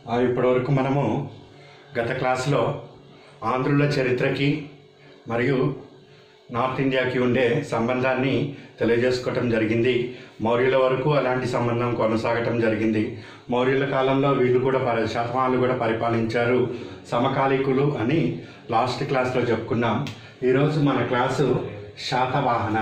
ఆ, ఇప్పటివరకు మనము గత క్లాసులో ఆంధ్రుల చరిత్రకి మరియు నార్త్ ఇండియాకి ఉండే సంబంధాన్ని తెలియజేసుకోవటం జరిగింది మౌర్యుల వరకు అలాంటి సంబంధం కొనసాగటం జరిగింది మౌర్యుల కాలంలో వీళ్ళు కూడా పరి శాతవాహనులు కూడా పరిపాలించారు సమకాలీకులు అని లాస్ట్ క్లాస్లో చెప్పుకున్నాం ఈరోజు మన క్లాసు శాతవాహన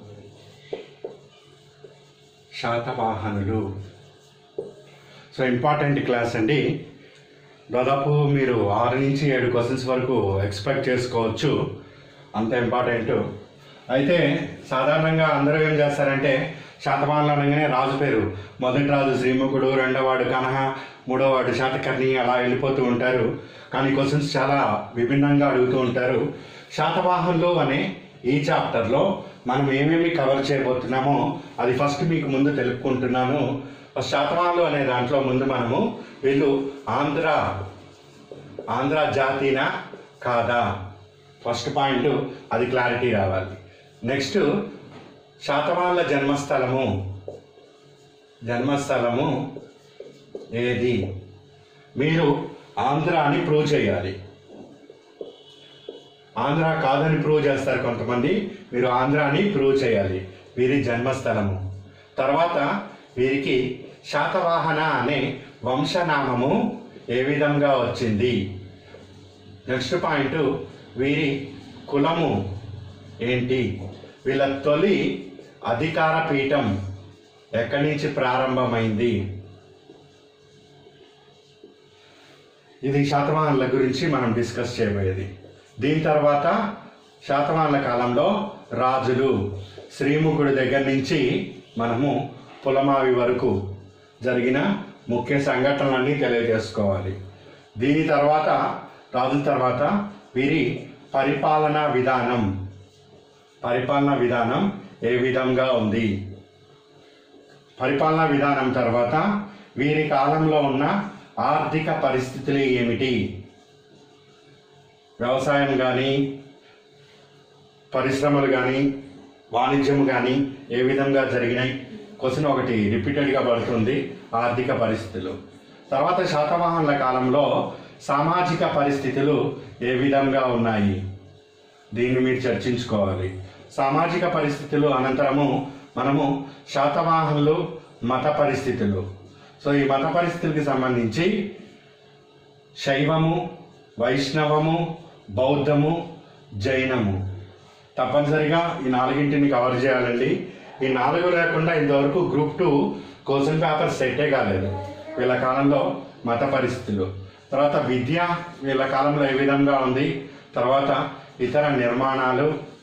శాతవాహనులు సో ఇంపార్టెంట్ క్లాస్ అండి దాదాపు మీరు ఆరు నుంచి ఏడు క్వశ్చన్స్ వరకు ఎక్స్పెక్ట్ చేసుకోవచ్చు అంత ఇంపార్టెంట్ అయితే సాధారణంగా అందరూ ఏం చేస్తారంటే శాతవాహనులు అనగానే రాజు పేరు మొదటి రాజు శ్రీముఖుడు రెండోవాడు కనహ మూడోవాడు శాతకర్ణి అలా వెళ్ళిపోతూ ఉంటారు కానీ క్వశ్చన్స్ చాలా విభిన్నంగా అడుగుతూ ఉంటారు శాతవాహనులు అనే ఈ చాప్టర్లో మనం ఏమేమి కవర్ చేయబోతున్నామో అది ఫస్ట్ మీకు ముందు తెలుపుకుంటున్నాను శాతవాహనులు అనే దాంట్లో ముందు మనము వీళ్ళు ఆంధ్ర ఆంధ్ర జాతినా కాదా ఫస్ట్ పాయింట్ అది క్లారిటీ రావాలి నెక్స్ట్ శాతవాహనుల జన్మస్థలము జన్మస్థలము ఏది మీరు ఆంధ్ర అని ప్రూవ్ చేయాలి ఆంధ్ర కాదని ప్రూవ్ చేస్తారు కొంతమంది మీరు ఆంధ్ర అని ప్రూవ్ చేయాలి వీరి జన్మస్థలము తర్వాత వీరికి శాతవాహన అనే వంశనామము ఏ విధంగా వచ్చింది నెక్స్ట్ పాయింట్ వీరి కులము ఏంటి వీళ్ళ తొలి అధికార పీఠం ఎక్కడి నుంచి ప్రారంభమైంది ఇది శాతవాహనుల గురించి మనం డిస్కస్ చేయబోయేది దీని తర్వాత శాతవాహనుల కాలంలో రాజులు శ్రీముఖుడి దగ్గర నుంచి మనము పులమావి వరకు జరిగిన ముఖ్య సంఘటనలన్నీ తెలియజేసుకోవాలి దీని తర్వాత రాజుల తర్వాత వీరి పరిపాలనా విధానం పరిపాలనా విధానం ఏ విధంగా ఉంది పరిపాలనా విధానం తర్వాత వీరి కాలంలో ఉన్న ఆర్థిక పరిస్థితులు ఏమిటి వ్యవసాయం కానీ పరిశ్రమలు కానీ వాణిజ్యం కానీ ఏ విధంగా జరిగినాయి క్వశ్చన్ ఒకటి రిపీటెడ్గా పడుతుంది ఆర్థిక పరిస్థితులు తర్వాత శాతవాహనుల కాలంలో సామాజిక పరిస్థితులు ఏ విధంగా ఉన్నాయి దీన్ని మీరు చర్చించుకోవాలి సామాజిక పరిస్థితులు అనంతరము మనము శాతవాహనులు మత పరిస్థితులు సో ఈ మత పరిస్థితులకి సంబంధించి శైవము వైష్ణవము బౌద్ధము జైనము తప్పనిసరిగా ఈ నాలుగింటిని కవర్ చేయాలండి ఈ నాలుగు లేకుండా ఇంతవరకు గ్రూప్ టూ క్వశ్చన్ పేపర్ సెట్టే కాలేదు వీళ్ళ కాలంలో మత పరిస్థితులు తర్వాత విద్య వీళ్ళ కాలంలో ఏ విధంగా ఉంది తర్వాత ఇతర నిర్మాణాలు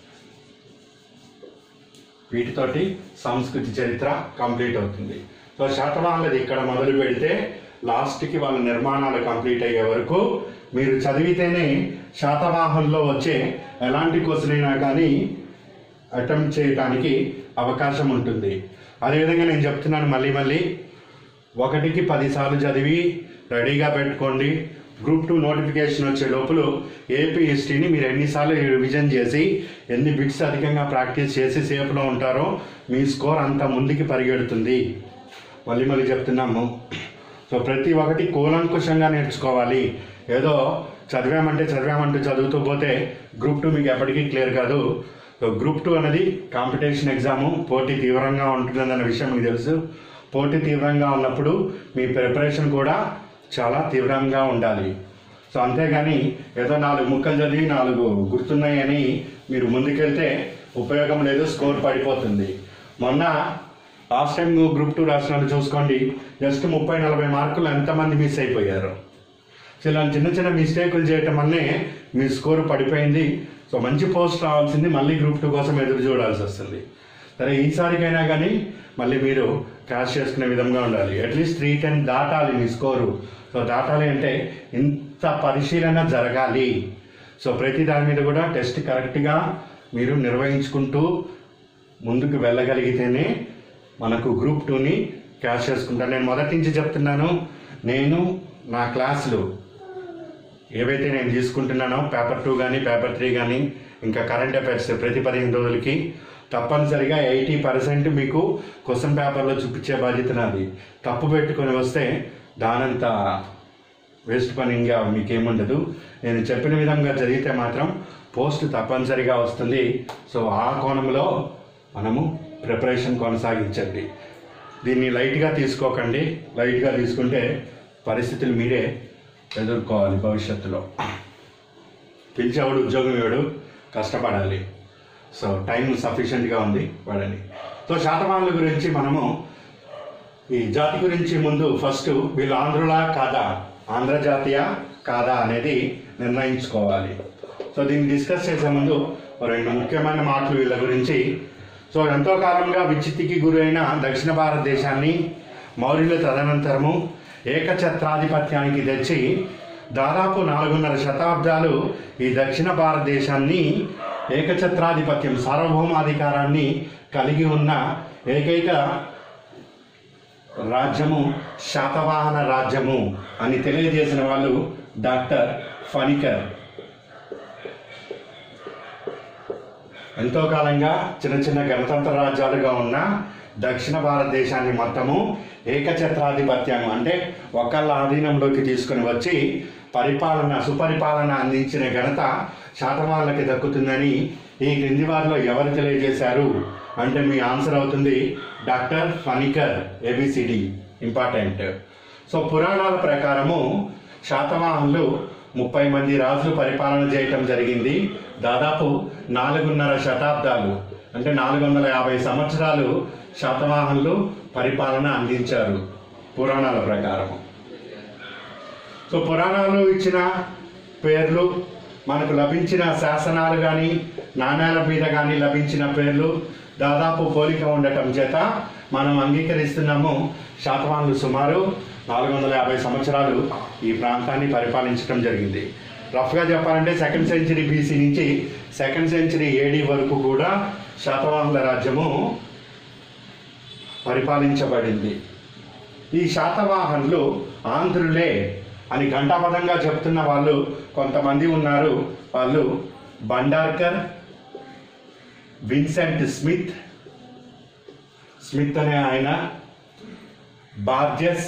వీటితోటి సంస్కృతి చరిత్ర కంప్లీట్ అవుతుంది సో శాతవాహనులది ఇక్కడ మొదలు పెడితే లాస్ట్కి వాళ్ళ నిర్మాణాలు కంప్లీట్ అయ్యే వరకు మీరు చదివితేనే శాతవాహనులో వచ్చే ఎలాంటి క్వశ్చన్ అయినా కానీ అటెంప్ట్ చేయడానికి అవకాశం ఉంటుంది అదేవిధంగా నేను చెప్తున్నాను మళ్ళీ మళ్ళీ ఒకటికి పదిసార్లు చదివి రెడీగా పెట్టుకోండి గ్రూప్ టూ నోటిఫికేషన్ వచ్చే లోపల ఏపీ హిస్టరీని మీరు ఎన్నిసార్లు రివిజన్ చేసి ఎన్ని బిట్స్ అధికంగా ప్రాక్టీస్ చేసి సేఫ్లో ఉంటారో మీ స్కోర్ అంత ముందుకి పరిగెడుతుంది మళ్ళీ మళ్ళీ చెప్తున్నాము సో ప్రతి ఒక్కటి కూలంకుషంగా నేర్చుకోవాలి ఏదో చదివామంటే చదివామంటూ చదువుతూ పోతే గ్రూప్ టూ మీకు ఎప్పటికీ క్లియర్ కాదు సో గ్రూప్ టూ అనేది కాంపిటీషన్ ఎగ్జాము పోటీ తీవ్రంగా ఉంటుందన్న విషయం మీకు తెలుసు పోటీ తీవ్రంగా ఉన్నప్పుడు మీ ప్రిపరేషన్ కూడా చాలా తీవ్రంగా ఉండాలి సో అంతేగాని ఏదో నాలుగు ముక్కలు చదివి నాలుగు గుర్తున్నాయని మీరు ముందుకెళ్తే ఉపయోగం లేదు స్కోర్ పడిపోతుంది మొన్న లాస్ట్ టైం గ్రూప్ టూ రాసినట్టు చూసుకోండి జస్ట్ ముప్పై నలభై మార్కులు ఎంతమంది మిస్ అయిపోయారు సో ఇలా చిన్న చిన్న మిస్టేకులు చేయటం వల్లే మీ స్కోర్ పడిపోయింది సో మంచి పోస్ట్ రావాల్సింది మళ్ళీ గ్రూప్ టూ కోసం ఎదురు చూడాల్సి వస్తుంది సరే ఈసారికైనా కానీ మళ్ళీ మీరు క్యాష్ చేసుకునే విధంగా ఉండాలి అట్లీస్ట్ త్రీ టెన్ దాటాలి మీ స్కోరు సో దాటాలి అంటే ఇంత పరిశీలన జరగాలి సో ప్రతి దాని మీద కూడా టెస్ట్ కరెక్ట్గా మీరు నిర్వహించుకుంటూ ముందుకు వెళ్ళగలిగితేనే మనకు గ్రూప్ టూని క్యాష్ చేసుకుంటాను నేను మొదటి నుంచి చెప్తున్నాను నేను నా క్లాసులు ఏవైతే నేను తీసుకుంటున్నానో పేపర్ టూ కానీ పేపర్ త్రీ కానీ ఇంకా కరెంట్ అఫైర్స్ ప్రతి పదిహేను రోజులకి తప్పనిసరిగా ఎయిటీ పర్సెంట్ మీకు క్వశ్చన్ పేపర్లో చూపించే బాధ్యత నాది తప్పు పెట్టుకొని వస్తే దానంత వేస్ట్ పని ఇంకా మీకేముండదు నేను చెప్పిన విధంగా జరిగితే మాత్రం పోస్ట్ తప్పనిసరిగా వస్తుంది సో ఆ కోణంలో మనము ప్రిపరేషన్ కొనసాగించండి దీన్ని లైట్గా తీసుకోకండి లైట్గా తీసుకుంటే పరిస్థితులు మీరే ఎదుర్కోవాలి భవిష్యత్తులో పిలిచేవాడు ఉద్యోగం ఇవ్వడు కష్టపడాలి సో టైం సఫిషియెంట్గా ఉంది వాడని సో శాతవాహనుల గురించి మనము ఈ జాతి గురించి ముందు ఫస్ట్ వీళ్ళు ఆంధ్రులా కాదా ఆంధ్ర జాతీయ కాదా అనేది నిర్ణయించుకోవాలి సో దీన్ని డిస్కస్ చేసే ముందు ఓ రెండు ముఖ్యమైన మాటలు వీళ్ళ గురించి సో ఎంతో కాలంగా విచ్చిత్తికి గురైన దక్షిణ భారతదేశాన్ని మౌర్యుల తదనంతరము ఏకఛత్రాధిపత్యానికి తెచ్చి దాదాపు నాలుగున్నర శతాబ్దాలు ఈ దక్షిణ భారతదేశాన్ని ఏకఛత్రాధిపత్యం సార్వభౌమాధికారాన్ని కలిగి ఉన్న ఏకైక రాజ్యము శాతవాహన రాజ్యము అని తెలియజేసిన వాళ్ళు డాక్టర్ ఫణికర్ ఎంతో కాలంగా చిన్న చిన్న గణతంత్ర రాజ్యాలుగా ఉన్న దక్షిణ భారతదేశాన్ని మొత్తము ఏకఛత్రాధిపత్యం అంటే ఒకళ్ళ ఆధీనంలోకి తీసుకుని వచ్చి పరిపాలన సుపరిపాలన అందించిన ఘనత శాతవాళ్ళకి దక్కుతుందని ఈ క్రింది వారిలో ఎవరు తెలియజేశారు అంటే మీ ఆన్సర్ అవుతుంది doctor Panikkar A B C D important so పురాణాల ప్రకారము శాతవాహనులు ముప్పై మంది రాజులు పరిపాలన చేయటం జరిగింది దాదాపు నాలుగున్నర శతాబ్దాలు అంటే నాలుగు వందల యాభై సంవత్సరాలు శాతవాహనులు పరిపాలన అందించారు పురాణాల ప్రకారము సో పురాణాలు ఇచ్చిన పేర్లు మనకు లభించిన శాసనాలు కానీ నాణ్యాల మీద కానీ లభించిన పేర్లు దాదాపు పోలిక ఉండటం చేత మనం అంగీకరిస్తున్నాము శాతవాహనులు సుమారు నాలుగు వందల యాభై సంవత్సరాలు ఈ ప్రాంతాన్ని పరిపాలించడం జరిగింది రఫ్గా చెప్పాలంటే సెకండ్ సెంచరీ బీసీ నుంచి సెకండ్ సెంచరీ ఏడీ వరకు కూడా శాతవాహనుల రాజ్యము పరిపాలించబడింది ఈ శాతవాహనులు ఆంధ్రులే అని ఘంటాపదంగా చెప్తున్న వాళ్ళు కొంతమంది ఉన్నారు వాళ్ళు బండార్కర్ విన్సెంట్ స్మిత్ స్మిత్ అనే ఆయన బార్జెస్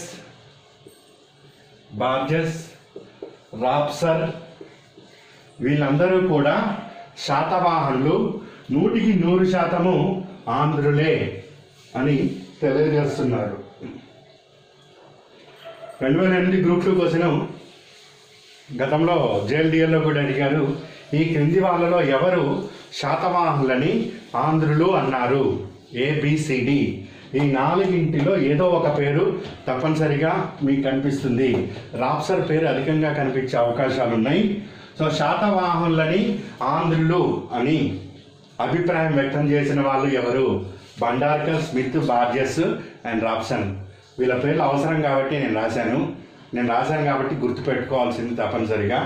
బార్జెస్ రాప్సర్ వీళ్ళందరూ కూడా శాతవాహనులు నూటికి నూరు శాతము ఆంధ్రులే అని తెలియజేస్తున్నారు రెండు వేల ఎనిమిది గ్రూప్ టూ క్వశ్చన్ గతంలో జేఎల్డిఎల్లో కూడా అడిగారు ఈ క్రింది వాళ్ళలో ఎవరు శాతవాహనులని ఆంధ్రులు అన్నారు ఏబిసిడి ఈ నాలుగింటిలో ఏదో ఒక పేరు తప్పనిసరిగా మీకు కనిపిస్తుంది రాప్సర్ పేరు అధికంగా కనిపించే అవకాశాలు ఉన్నాయి సో శాతవాహనులని ఆంధ్రులు అని అభిప్రాయం వ్యక్తం చేసిన వాళ్ళు ఎవరు Bhandarkar Smith Burgess and Rapson వీళ్ళ పేర్లు అవసరం కాబట్టి నేను రాశాను నేను రాశాను కాబట్టి గుర్తుపెట్టుకోవాల్సింది తప్పనిసరిగా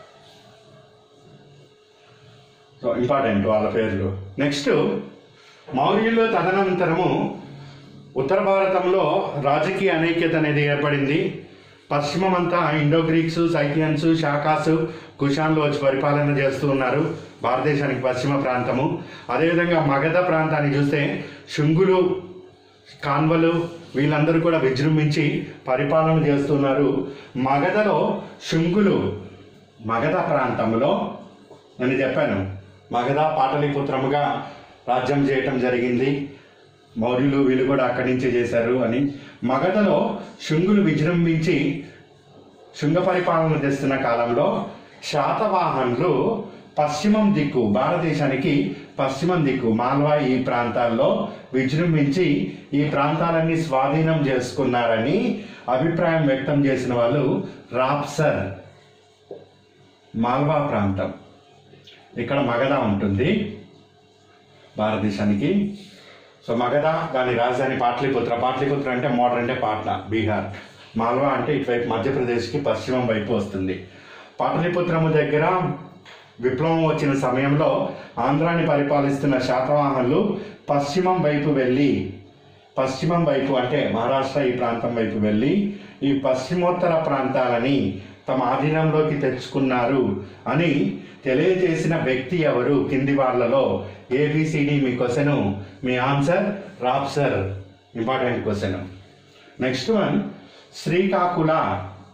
సో ఇంపార్టెంట్ వాళ్ళ పేర్లు నెక్స్ట్ మౌర్యులు తదనంతరము ఉత్తర భారతంలో రాజకీయ అనైక్యత అనేది ఏర్పడింది పశ్చిమమంతా ఇండో గ్రీక్స్ సైకియన్స్ శాకాసు కుషాన్లు వచ్చి పరిపాలన చేస్తూ ఉన్నారు భారతదేశానికి పశ్చిమ ప్రాంతము అదేవిధంగా మగధ ప్రాంతాన్ని చూస్తే శుంగులు కాన్వలు వీళ్ళందరూ కూడా విజృంభించి పరిపాలన చేస్తున్నారు మగధలో శుంగులు మగధ ప్రాంతంలో నేను చెప్పాను మగధ పాటలీపుత్రముగా రాజ్యం చేయటం జరిగింది మౌర్యులు వీళ్ళు కూడా అక్కడి నుంచే చేశారు అని మగధలో శుంగులు విజృంభించి శుంగ పరిపాలన చేస్తున్న కాలంలో శాతవాహనులు పశ్చిమం దిక్కు భారతదేశానికి పశ్చిమం దిక్కు మాల్వా ఈ ప్రాంతాల్లో విజృంభించి ఈ ప్రాంతాలన్నీ స్వాధీనం చేసుకున్నారని అభిప్రాయం వ్యక్తం చేసిన వాళ్ళు రాప్సర్ మాల్వా ప్రాంతం ఇక్కడ మగధ ఉంటుంది భారతదేశానికి సో మగధ దాని రాజధాని పాట్లిపుత్ర పాట్లిపుత్ర అంటే మోడర్ అంటే పాట్నా బీహార్ మాల్వా అంటే ఇటువైపు మధ్యప్రదేశ్కి పశ్చిమం వైపు వస్తుంది పాటలిపుత్రము దగ్గర విప్లవం వచ్చిన సమయంలో ఆంధ్రాన్ని పరిపాలిస్తున్న శాతవాహనులు పశ్చిమం వైపు వెళ్ళి పశ్చిమం వైపు అంటే మహారాష్ట్ర ఈ ప్రాంతం వైపు వెళ్ళి ఈ పశ్చిమోత్తర ప్రాంతాలని తమ ఆధీనంలోకి తెచ్చుకున్నారు అని తెలియజేసిన వ్యక్తి ఎవరు కింది వాళ్ళలో ఏబిసిడి మీ క్వశ్చన్ మీ answer Rapson important question next one శ్రీకాకుళ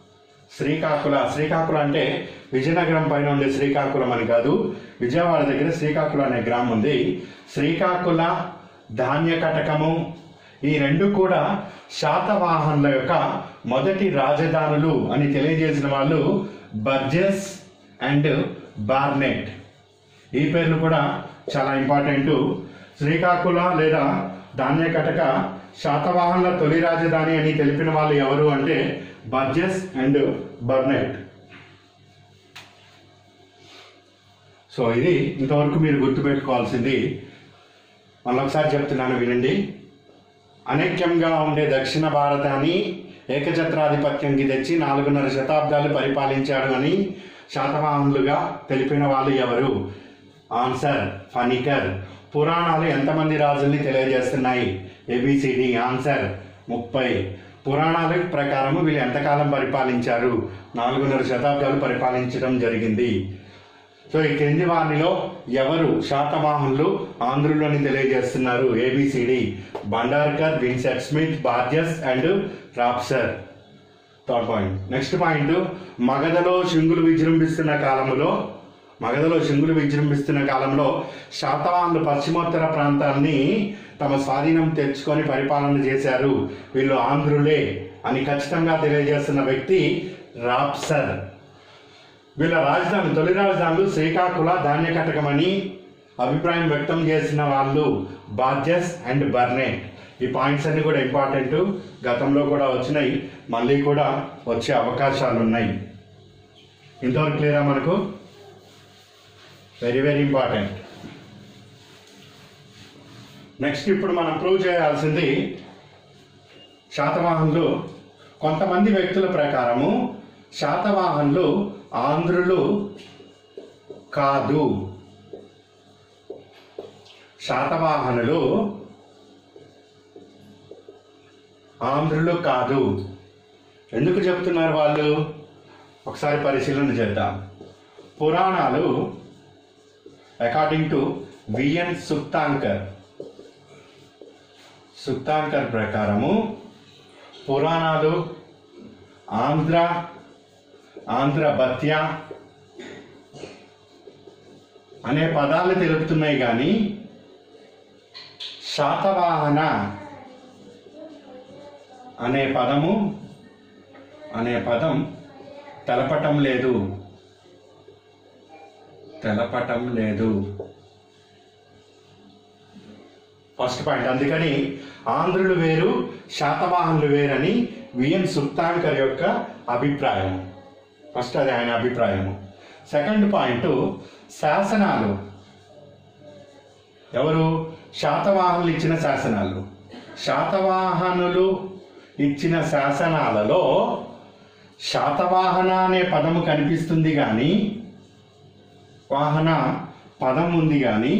శ్రీకాకుళ శ్రీకాకుళ అంటే విజయనగరం పైన ఉండే శ్రీకాకుళం అని కాదు విజయవాడ దగ్గర శ్రీకాకుళం అనే గ్రామం ఉంది శ్రీకాకుళ ధాన్య కటకము ఈ రెండు కూడా శాతవాహనుల యొక్క మొదటి రాజధానులు అని తెలియజేసిన వాళ్ళు బర్జెస్ అండ్ బార్నెట్ ఈ పేర్లు కూడా చాలా ఇంపార్టెంట్ శ్రీకాకుళ లేదా ధాన్య కటక శాతవాహనుల తొలి రాజధాని అని తెలిపిన వాళ్ళు ఎవరు అంటే బర్జెస్ అండ్ బర్నెట్ సో ఇది ఇంతవరకు మీరు గుర్తుపెట్టుకోవాల్సింది మళ్ళొకసారి చెప్తున్నాను వినండి అనైక్యంగా ఉండే దక్షిణ భారతాన్ని ఏకఛత్రాధిపత్యంకి తెచ్చి నాలుగున్నర శతాబ్దాలు పరిపాలించాడు అని శాతవాహనులుగా తెలిపిన వాళ్ళు ఎవరు ఆన్సర్ ఫనికర్ పురాణాలు ఎంతమంది రాజుల్ని తెలియజేస్తున్నాయి ఏబిసిడి ఆన్సర్ ముప్పై పురాణాల ప్రకారం వీళ్ళు ఎంతకాలం పరిపాలించారు నాలుగున్నర శతాబ్దాలు పరిపాలించడం జరిగింది సో ఈ క్రింది వారిలో ఎవరు శాతవాహనులు ఆంధ్రులని తెలియజేస్తున్నారు A B C D Bhandarkar Vincent Smith Burgess and Rapson third point next point మగధలో శృంగులు విజృంభిస్తున్న కాలంలో మగధలో శృంగులు విజృంభిస్తున్న కాలంలో శాతవాహనులు పశ్చిమోత్తర ప్రాంతాన్ని తమ స్వాధీనం తెచ్చుకొని పరిపాలన చేశారు వీళ్ళు ఆంధ్రులే అని ఖచ్చితంగా తెలియజేస్తున్న వ్యక్తి రాప్సర్ వీళ్ళ రాజధాని తొలి రాజధానులు శ్రీకాకుళ ధాన్య కటకమని అభిప్రాయం వ్యక్తం చేసిన వాళ్ళు బార్జెస్ అండ్ బర్నెట్ ఈ పాయింట్స్ అన్ని కూడా ఇంపార్టెంట్ గతంలో కూడా వచ్చినాయి మళ్ళీ కూడా వచ్చే అవకాశాలు ఉన్నాయి ఇంతవరకు క్లియరా మనకు వెరీ వెరీ ఇంపార్టెంట్ నెక్స్ట్ ఇప్పుడు మనం ప్రూవ్ చేయాల్సింది శాతవాహనులు కొంతమంది వ్యక్తుల ప్రకారము శాతవాహనులు ఆంధ్రులు కాదు శాతవాహనులు ఆంధ్రులు కాదు ఎందుకు చెప్తున్నారు వాళ్ళు ఒకసారి పరిశీలన చేద్దాం పురాణాలు according to V N Sukthankar Sukthankar ప్రకారము పురాణాలు ఆంధ్ర ఆంధ్ర బత్య అనే పదాలు తెలుపుతున్నాయి కానీ శాతవాహన అనే పదము అనే పదం తెలపటం లేదు తెలపటం లేదు ఫస్ట్ పాయింట్ అందుకని ఆంధ్రులు వేరు శాతవాహనులు వేరని విఎన్ సుక్తాంకర్ యొక్క అభిప్రాయం ఫస్ట్ అది ఆయన అభిప్రాయము సెకండ్ పాయింట్ శాసనాలు ఎవరు శాతవాహనులు ఇచ్చిన శాసనాలు శాతవాహనులు ఇచ్చిన శాసనాలలో శాతవాహన అనే పదము కనిపిస్తుంది కానీ వాహన పదం ఉంది కానీ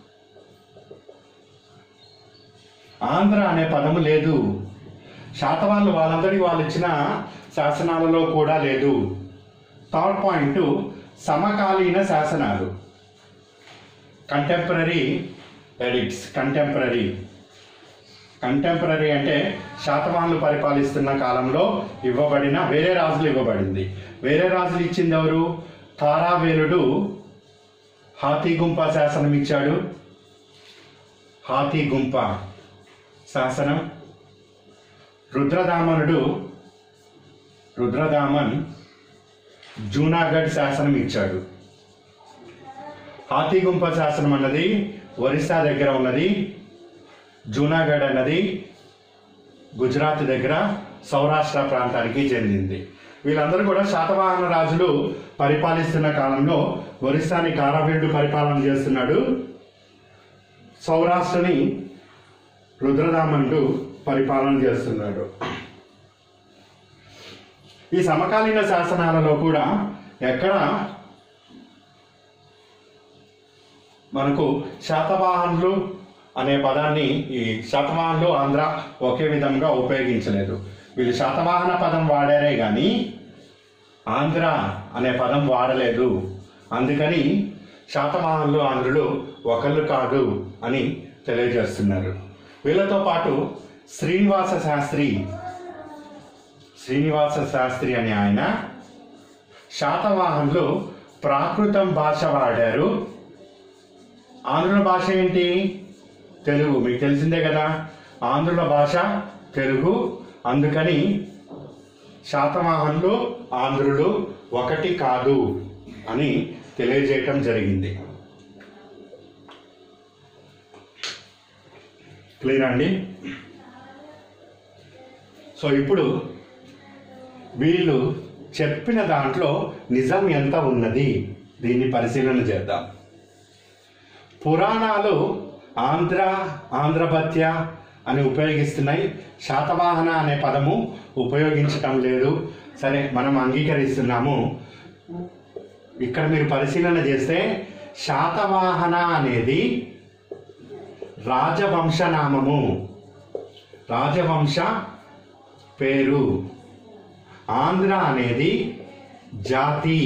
ఆంధ్ర అనే పదము లేదు శాతవాళ్ళు వాళ్ళందరికీ వాళ్ళు ఇచ్చిన శాసనాలలో కూడా లేదు థర్డ్ పాయింట్ సమకాలీన శాసనాలు కంటెంపరీ ఎడిక్ట్స్ కంటెంపరీ కంటెంపరీ అంటే శాతవాహనులు పరిపాలిస్తున్న కాలంలో ఇవ్వబడిన వేరే రాజులు ఇవ్వబడింది వేరే రాజులు ఇచ్చింది ఎవరు తారావేలుడు హాతీగుంప శాసనం ఇచ్చాడు హాతీగుంప శాసనం రుద్రదామనుడు రుద్రదామన్ జూనాగఢ్ శాసనం ఇచ్చాడు హాతీగుంప శాసనం అన్నది ఒరిస్సా దగ్గర ఉన్నది జూనాగఢ్ అన్నది గుజరాత్ దగ్గర సౌరాష్ట్ర ప్రాంతానికి చెందింది వీళ్ళందరూ కూడా శాతవాహన రాజులు పరిపాలిస్తున్న కాలంలో ఒరిస్సాని కారావీరుడు పరిపాలన చేస్తున్నాడు సౌరాష్ట్రని రుద్రదామనుడు పరిపాలన చేస్తున్నాడు ఈ సమకాలీన శాసనాలలో కూడా ఎక్కడ మనకు శాతవాహనులు అనే పదాన్ని ఈ శాతవాహనులు ఆంధ్ర ఒకే విధంగా ఉపయోగించలేదు వీళ్ళు శాతవాహన పదం వాడారే కానీ ఆంధ్ర అనే పదం వాడలేదు అందుకని శాతవాహనులు ఆంధ్రులు ఒకళ్ళు కాదు అని తెలియజేస్తున్నారు వీళ్ళతో పాటు శ్రీనివాస శాస్త్రి శ్రీనివాస శాస్త్రి అనే ఆయన శాతవాహనులు ప్రాకృతం భాష వాడారు ఆంధ్రుల భాష ఏంటి తెలుగు మీకు తెలిసిందే కదా ఆంధ్రుల భాష తెలుగు అందుకని శాతవాహనులు ఆంధ్రులు ఒకటి కాదు అని తెలియజేయటం జరిగింది క్లియర్ అండి సో ఇప్పుడు వీళ్ళు చెప్పిన దాంట్లో నిజం ఎంత ఉన్నది దీన్ని పరిశీలన చేద్దాం పురాణాలు ఆంధ్ర ఆంధ్రభత్య అని ఉపయోగిస్తున్నాయి శాతవాహన అనే పదము ఉపయోగించటం లేదు సరే మనం అంగీకరిస్తున్నాము ఇక్కడ మీరు పరిశీలన చేస్తే శాతవాహన అనేది రాజవంశనామము రాజవంశ పేరు ఆంధ్ర అనేది జాతి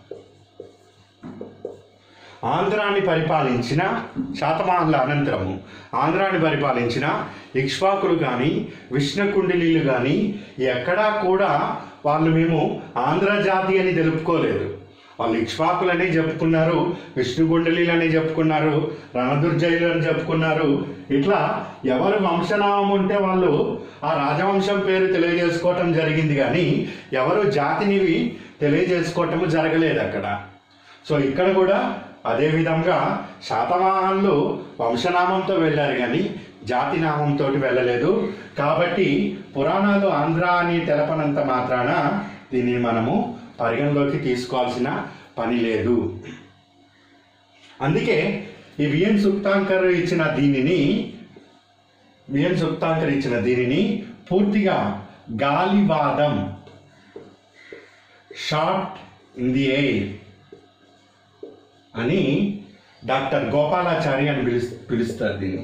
ఆంధ్రాన్ని పరిపాలించిన శాతవాహనుల అనంతరము ఆంధ్రాన్ని పరిపాలించిన ఇక్ష్వాకులు కానీ విష్ణుకుండిలీలు కానీ ఎక్కడా కూడా వాళ్ళు మేము ఆంధ్ర జాతి అని తెలుపుకోలేదు వాళ్ళు ఇక్ష్వాకులని చెప్పుకున్నారు విష్ణుగుండలీలు అని చెప్పుకున్నారు రణదుర్జయులు అని చెప్పుకున్నారు ఇట్లా ఎవరు వంశనామం ఉంటే వాళ్ళు ఆ రాజవంశం పేరు తెలియజేసుకోవటం జరిగింది కానీ ఎవరు జాతినివి తెలియజేసుకోవటము జరగలేదు అక్కడ సో ఇక్కడ కూడా అదే విధంగా శాతవాహనులు వంశనామంతో వెళ్ళారు కానీ జాతి నామంతో వెళ్ళలేదు కాబట్టి పురాణాలు ఆంధ్ర అని తెలపనంత మాత్రాన దీన్ని మనము పరిగణలోకి తీసుకోవాల్సిన పని లేదు అందుకే ఈ విఎన్ సుక్తాంకర్ ఇచ్చిన దీనిని విఎన్ సుక్తాంకర్ ఇచ్చిన దీనిని పూర్తిగా గాలివాదం షార్ట్ ఇన్ ది ఎయిర్ అని డాక్టర్ గోపాలాచారి అని పిలుస్ పిలుస్తారు దీన్ని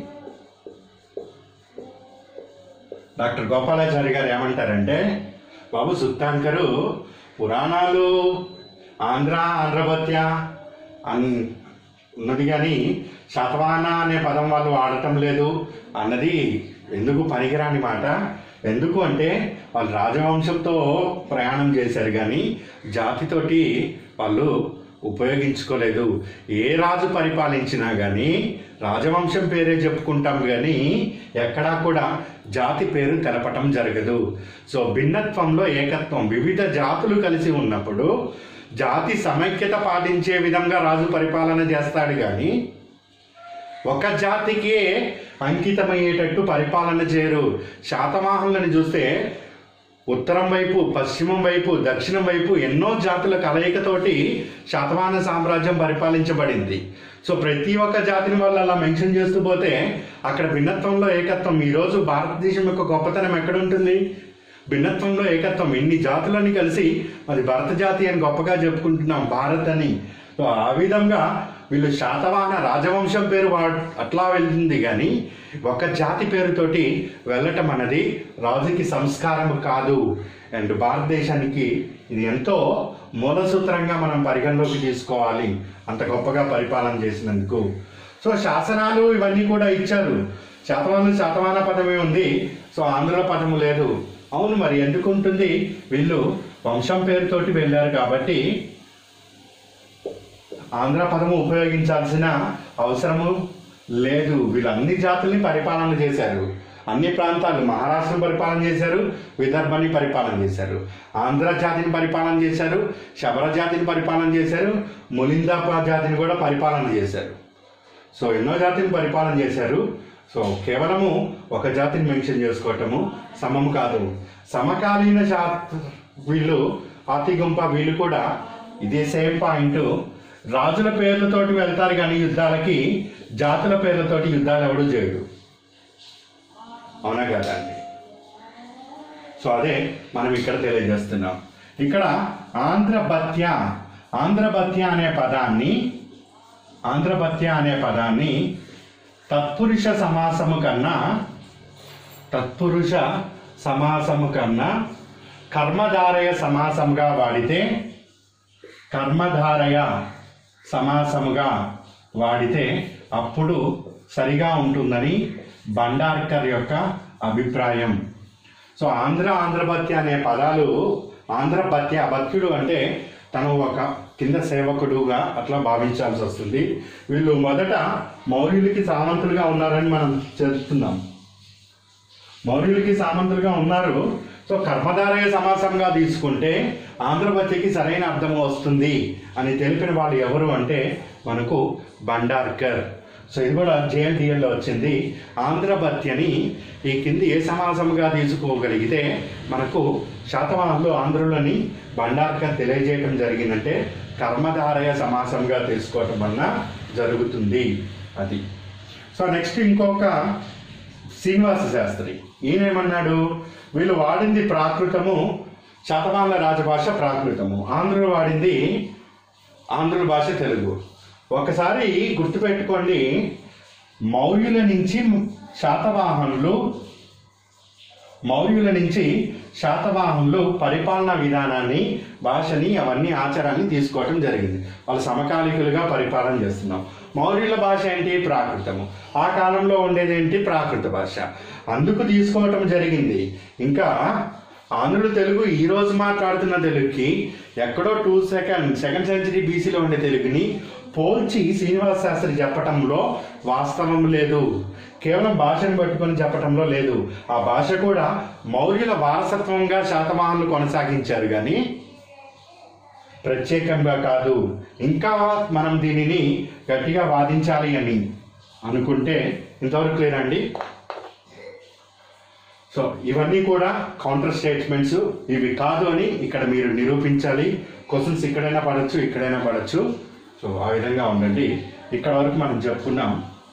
డాక్టర్ గోపాలాచారి గారు ఏమంటారంటే బాబు సుత్తాంకరు పురాణాలు ఆంధ్ర ఆంధ్రభత్య అన్ ఉన్నది కానీ శాతవాహన అనే పదం వాళ్ళు వాడటం లేదు అన్నది ఎందుకు పనికిరాని మాట ఎందుకు అంటే వాళ్ళు రాజవంశంతో ప్రయాణం చేశారు కానీ జాతితోటి వాళ్ళు ఉపయోగించుకోలేదు ఏ రాజు పరిపాలించినా కానీ రాజవంశం పేరే చెప్పుకుంటాం కానీ ఎక్కడా కూడా జాతి పేరు తెలపటం జరగదు సో భిన్నత్వంలో ఏకత్వం వివిధ జాతులు కలిసి ఉన్నప్పుడు జాతి సమైక్యత పాటించే విధంగా రాజు పరిపాలన చేస్తాడు కానీ ఒక జాతికే అంకితమయ్యేటట్టు పరిపాలన చేయరు శాతవాహనులను చూస్తే ఉత్తరం వైపు పశ్చిమం వైపు దక్షిణం వైపు ఎన్నో జాతుల కలయికతోటి శాతవాహన సామ్రాజ్యం పరిపాలించబడింది సో ప్రతి ఒక్క జాతిని వాళ్ళు అలా మెన్షన్ చేస్తూ పోతే అక్కడ భిన్నత్వంలో ఏకత్వం ఈరోజు భారతదేశం యొక్క గొప్పతనం ఎక్కడ ఉంటుంది భిన్నత్వంలో ఏకత్వం ఇన్ని జాతులని కలిసి అది భరత జాతి అని గొప్పగా చెప్పుకుంటున్నాం భారత్ అని సో ఆ విధంగా వీళ్ళు శాతవాహన రాజవంశం పేరు వా అట్లా వెళ్తుంది కానీ ఒక జాతి పేరుతోటి వెళ్ళటం అన్నది రాజుకి సంస్కారం కాదు అండ్ భారతదేశానికి ఇది ఎంతో మూలసూత్రంగా మనం పరిగణలోకి తీసుకోవాలి అంత గొప్పగా పరిపాలన చేసినందుకు సో శాసనాలు ఇవన్నీ కూడా ఇచ్చారు శాతవాహన శాతవాహన పదమే ఉంది సో ఆంధ్ర పదము లేదు అవును మరి ఎందుకు ఉంటుంది వీళ్ళు వంశం పేరుతోటి వెళ్ళారు కాబట్టి ఆంధ్ర పదము ఉపయోగించాల్సిన అవసరము లేదు వీళ్ళు అన్ని జాతుల్ని పరిపాలన చేశారు అన్ని ప్రాంతాలు మహారాష్ట్రను పరిపాలన చేశారు విదర్భని పరిపాలన చేశారు ఆంధ్ర జాతిని పరిపాలన చేశారు శబర జాతిని పరిపాలన చేశారు ములిందాపా జాతిని కూడా పరిపాలన చేశారు సో ఎన్నో జాతిని పరిపాలన చేశారు సో కేవలము ఒక జాతిని మెన్షన్ చేసుకోవటము సమం కాదు సమకాలీన జాత వీళ్ళు ఆతిగుంప వీళ్ళు కూడా ఇదే సేమ్ పాయింట్ రాజుల పేర్లతోటి వెళ్తారు కానీ యుద్ధాలకి జాతుల పేర్లతోటి యుద్ధాలు ఎవడు చేయడు అవునా కదా అండి సో అదే మనం ఇక్కడ తెలియజేస్తున్నాం ఇక్కడ ఆంధ్రభత్య ఆంధ్రభత్య అనే పదాన్ని ఆంధ్రభత్య అనే పదాన్ని తత్పురుష సమాసము కన్నా తత్పురుష సమాసము కన్నా కర్మధారయ సమాసముగా వాడితే కర్మధారయ సమాసముగా వాడితే అప్పుడు సరిగా ఉంటుందని బండార్కర్ యొక్క అభిప్రాయం సో ఆంధ్ర ఆంధ్రభత్య అనే పదాలు ఆంధ్రభత్య భత్యుడు అంటే తను ఒక కింద సేవకుడుగా అట్లా భావించాల్సి వస్తుంది వీళ్ళు మొదట మౌర్యులకి సామంతులుగా ఉన్నారని మనం చెప్తున్నాం మౌర్యులకి సామంతులుగా ఉన్నారు సో కర్మధారయ సమాసంగా తీసుకుంటే ఆంధ్రభత్యకి సరైన అర్థం వస్తుంది అని తెలిపిన వాళ్ళు ఎవరు అంటే మనకు బండార్కర్ సో ఇది కూడా జేఎల్టీఎల్లో వచ్చింది ఆంధ్రభత్యని ఈ కింది ఏ సమాసంగా తీసుకోగలిగితే మనకు శాతవాహనంలో ఆంధ్రులని బండార్కర్ తెలియజేయడం జరిగిందంటే కర్మధారయ సమాసంగా తీసుకోవటం వలన జరుగుతుంది అది సో నెక్స్ట్ ఇంకొక శ్రీనివాస శాస్త్రి ఈయనేమన్నాడు వీళ్ళు వాడింది ప్రాకృతము శాతవాహన రాజభాష ప్రాకృతము ఆంధ్రులు వాడింది ఆంధ్రుల భాష తెలుగు ఒకసారి గుర్తుపెట్టుకోండి మౌర్యుల నుంచి శాతవాహనులు మౌర్యుల నుంచి శాతవాహనులు పరిపాలనా విధానాన్ని భాషని అవన్నీ ఆచారాన్ని తీసుకోవటం జరిగింది వాళ్ళు సమకాలీకులుగా పరిపాలన చేస్తున్నాం మౌర్యుల భాష ఏంటి ప్రాకృతము ఆ కాలంలో ఉండేది ఏంటి ప్రాకృత భాష అందుకు తీసుకోవటం జరిగింది ఇంకా ఆంధ్రులు తెలుగు ఈ రోజు మాట్లాడుతున్న తెలుగుకి ఎక్కడో టూ సెకండ్ సెకండ్ సెంచరీ బీసీలో ఉండే తెలుగుని పోల్చి శ్రీనివాస శాస్త్రి చెప్పటంలో వాస్తవం లేదు కేవలం భాషను పట్టుకొని చెప్పటంలో లేదు ఆ భాష కూడా మౌర్యుల వారసత్వంగా శాతవాహనులు కొనసాగించారు కానీ ప్రత్యేకంగా కాదు ఇంకా మనం దీనిని గట్టిగా వాదించాలి అని అనుకుంటే ఇంతవరకు లేదండి సో ఇవన్నీ కూడా కౌంటర్ స్టేట్మెంట్స్ ఇవి కాదు అని ఇక్కడ మీరు నిరూపించాలి క్వశ్చన్స్ ఇక్కడైనా పడచ్చు ఇక్కడైనా పడచ్చు సో ఆ విధంగా ఉండండి ఇక్కడ వరకు మనం చెప్పుకున్నాం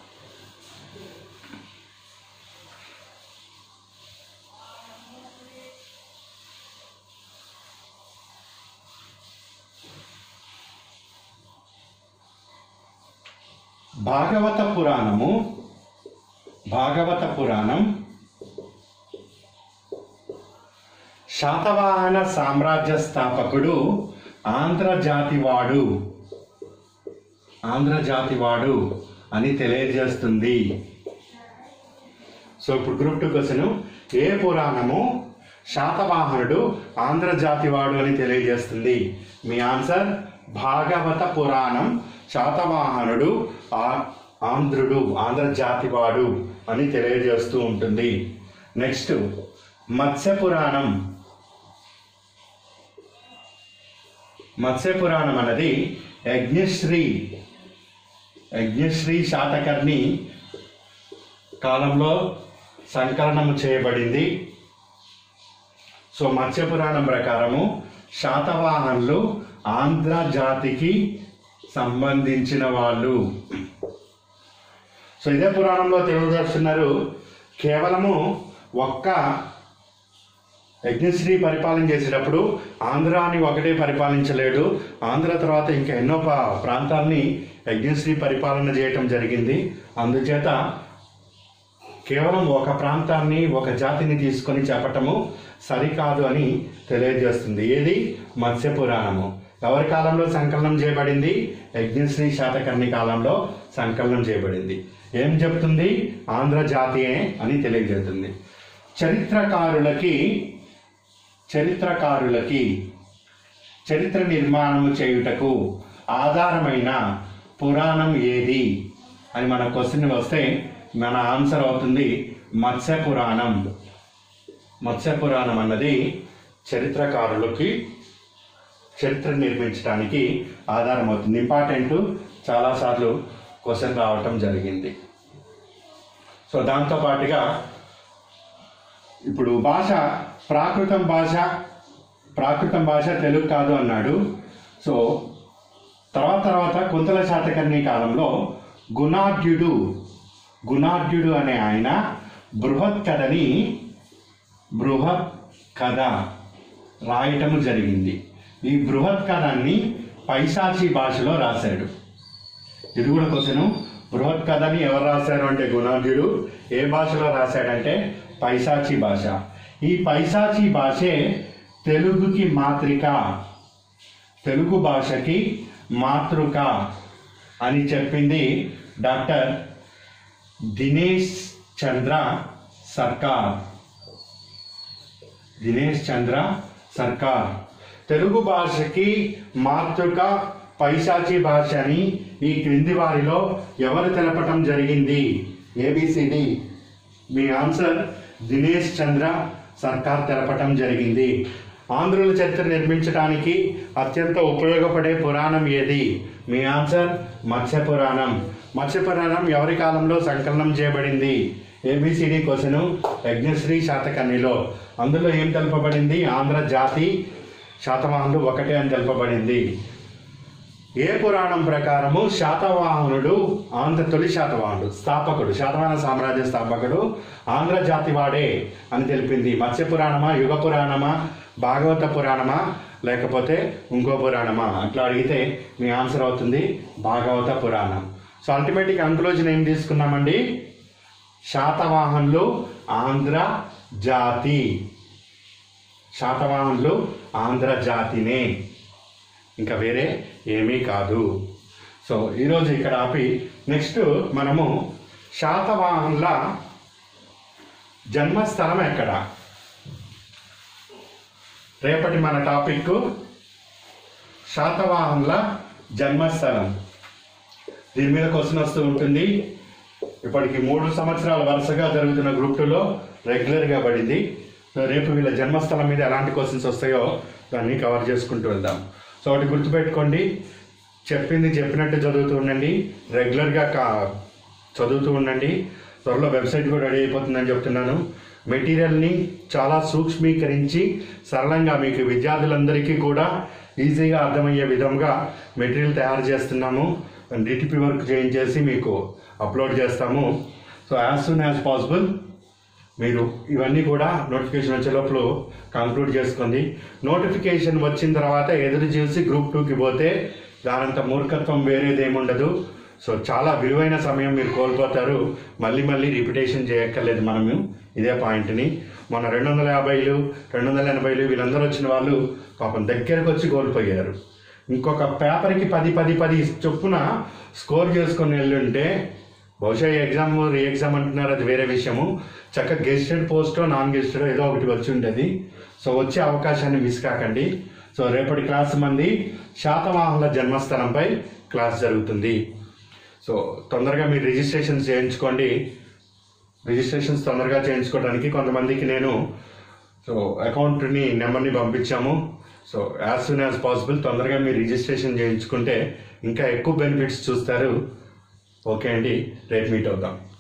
భాగవత పురాణము భాగవత పురాణం శాతవాహన సామ్రాజ్య స్థాపకుడు ఆంధ్రజాతివాడు ఆంధ్రజాతివాడు అని తెలియజేస్తుంది సో ఇప్పుడు గ్రూప్ టూ క్వశ్చన్ ఏ పురాణము శాతవాహనుడు ఆంధ్రజాతివాడు అని తెలియజేస్తుంది మీ ఆన్సర్ భాగవత పురాణం శాతవాహనుడు ఆ- ఆంధ్రుడు ఆంధ్రజాతివాడు అని తెలియజేస్తూ ఉంటుంది నెక్స్ట్ మత్స్య పురాణం మత్స్య పురాణం అన్నది యజ్ఞశ్రీ యజ్ఞశ్రీ శాతకర్ణి కాలంలో సంకలనము చేయబడింది సో మత్స్య పురాణం ప్రకారము శాతవాహనులు ఆంధ్ర జాతికి సంబంధించిన వాళ్ళు సో ఇదే పురాణంలో తెలియజేస్తున్నారు కేవలము ఒక్క యజ్ఞశ్రీ పరిపాలన చేసేటప్పుడు ఆంధ్రాని ఒకటే పరిపాలించలేడు ఆంధ్ర తర్వాత ఇంకా ఎన్నో ప- ప్రాంతాల్ని యజ్ఞశ్రీ పరిపాలన చేయటం జరిగింది అందుచేత కేవలం ఒక ప్రాంతాన్ని ఒక జాతిని తీసుకొని చెప్పటము సరికాదు అని తెలియజేస్తుంది ఏది మత్స్య పురాణము ఎవరి కాలంలో సంకలనం చేయబడింది యజ్ఞశ్రీ శాతకర్ణి కాలంలో సంకలనం చేయబడింది ఏం చెప్తుంది ఆంధ్ర జాతియే అని తెలియజేస్తుంది చరిత్రకారులకి చరిత్రకారులకి చరిత్ర నిర్మాణము చేయుటకు ఆధారమైన పురాణం ఏది అని మన క్వశ్చన్ వస్తే మన ఆన్సర్ అవుతుంది మత్స్య పురాణం మత్స్య పురాణం అన్నది చరిత్రకారులకి చరిత్ర నిర్మించడానికి ఆధారం అవుతుంది ఇంపార్టెంట్ చాలాసార్లు క్వశ్చన్ రావటం జరిగింది సో దాంతో పాటుగా ఇప్పుడు భాష ప్రాకృతం భాష ప్రాకృతం భాష తెలుగు కాదు అన్నాడు సో తర్వాత తర్వాత కుంతల శాతకర్ణి కాలంలో గుణాఢ్యుడు గుణాఢ్యుడు అనే ఆయన బృహత్ కథని బృహత్ కథ రాయటము జరిగింది ఈ బృహత్ కథని పైశాచి భాషలో రాశాడు ఇది కూడా క్వశ్చన్ బృహత్ కథని ఎవరు రాశారు అంటే గుణాఢ్యుడు ఏ భాషలో రాశాడంటే పైశాచి భాష ఈ పైశాచి భాషే తెలుగుకి మాతృక తెలుగు భాషకి మాతృక అని చెప్పింది డాక్టర్ దినేష్ చంద్ర సర్కార్ దినేష్ చంద్ర సర్కార్ తెలుగు భాషకి మాతృక పైశాచి భాష అని ఈ క్రింది వారిలో ఎవరు తెలపటం జరిగింది ఏబిసిడి మీ ఆన్సర్ దినేష్ చంద్ర సర్కార్ తెలపటం జరిగింది ఆంధ్రుల చరిత్ర నిర్మించడానికి అత్యంత ఉపయోగపడే పురాణం ఏది మీ ఆన్సర్ మత్స్య పురాణం మత్స్య పురాణం ఎవరి కాలంలో సంకలనం చేయబడింది ఏబిసిడి క్వశ్చన్ యజ్ఞశ్రీ శాతకర్ణిలో అందులో ఏం తెలుపబడింది ఆంధ్ర జాతి శాతవాహనులు ఒకటే అని తెలుపబడింది ఏ పురాణం ప్రకారము శాతవాహనుడు ఆంధ్ర తొలి శాతవాహనుడు స్థాపకుడు శాతవాహన సామ్రాజ్య స్థాపకుడు ఆంధ్ర జాతి వాడే అని తెలిపింది మత్స్య పురాణమా యుగ పురాణమా భాగవత పురాణమా లేకపోతే ఇంకో పురాణమా అట్లా అడిగితే మీ ఆన్సర్ అవుతుంది భాగవత పురాణం సో అల్టిమేట్గా కంక్లూజన్ ఏం తీసుకున్నామండి శాతవాహనులు ఆంధ్ర జాతి శాతవాహనులు ఆంధ్ర జాతినే ఇంకా వేరే ఏమీ కాదు సో ఈరోజు ఇక్కడ ఆపి నెక్స్ట్ మనము శాతవాహనుల జన్మస్థలం ఎక్కడ రేపటి మన టాపిక్ శాతవాహనుల జన్మస్థలం దీని మీద క్వశ్చన్ వస్తూ ఉంటుంది ఇప్పటికి మూడు సంవత్సరాల వరుసగా జరుగుతున్న గ్రూప్ టూలో రెగ్యులర్గా పడింది సో రేపు వీళ్ళ జన్మస్థలం మీద ఎలాంటి క్వశ్చన్స్ వస్తాయో దాన్ని కవర్ చేసుకుంటూ వెళ్దాం సో ఒకటి గుర్తుపెట్టుకోండి చెప్పింది చెప్పినట్టు చదువుతూ ఉండండి రెగ్యులర్గా కా చదువుతూ ఉండండి త్వరలో వెబ్సైట్ కూడా రెడీ అయిపోతుందని చెప్తున్నాను మెటీరియల్ని చాలా సూక్ష్మీకరించి సరళంగా మీకు విద్యార్థులందరికీ కూడా ఈజీగా అర్థమయ్యే విధంగా మెటీరియల్ తయారు చేస్తున్నాము డిటిపి వర్క్ చేయించేసి మీకు అప్లోడ్ చేస్తాము so as soon as possible మీరు ఇవన్నీ కూడా నోటిఫికేషన్ వచ్చే లోపల కంక్లూడ్ చేసుకోండి నోటిఫికేషన్ వచ్చిన తర్వాత ఎదురు చూసి గ్రూప్ టూకి పోతే దానంత మూర్ఖత్వం వేరేది ఏముండదు సో చాలా విలువైన సమయం మీరు కోల్పోతారు మళ్ళీ మళ్ళీ రిపిటేషన్ చేయక్కర్లేదు మనము ఇదే పాయింట్ని మన రెండు వందల యాభైలు రెండు వందల ఎనభైలు వీళ్ళందరూ వచ్చిన వాళ్ళు పాపం దగ్గరకు వచ్చి కోల్పోయారు ఇంకొక పేపర్కి పది పది పది చొప్పున స్కోర్ చేసుకొని వెళ్ళుంటే బహుశా ఈ ఎగ్జామ్ రీ ఎగ్జామ్ అంటున్నారు అది వేరే విషయము చక్కగా గెస్టెడ్ పోస్టో నాన్ గెస్టెడ్ ఏదో ఒకటి వచ్చి ఉండేది సో వచ్చే అవకాశాన్ని మిస్ కాకండి సో రేపటి క్లాస్ మంది శాతవాహనుల జన్మస్థలంపై క్లాస్ జరుగుతుంది సో తొందరగా మీరు రిజిస్ట్రేషన్ చేయించుకోండి రిజిస్ట్రేషన్స్ తొందరగా చేయించుకోవడానికి కొంతమందికి నేను సో అకౌంట్ని నెంబర్ని పంపించాము so as soon as possible తొందరగా మీరు రిజిస్ట్రేషన్ చేయించుకుంటే ఇంకా ఎక్కువ బెనిఫిట్స్ చూస్తారు ఓకే అండి రేపు మీట్ అవుదాం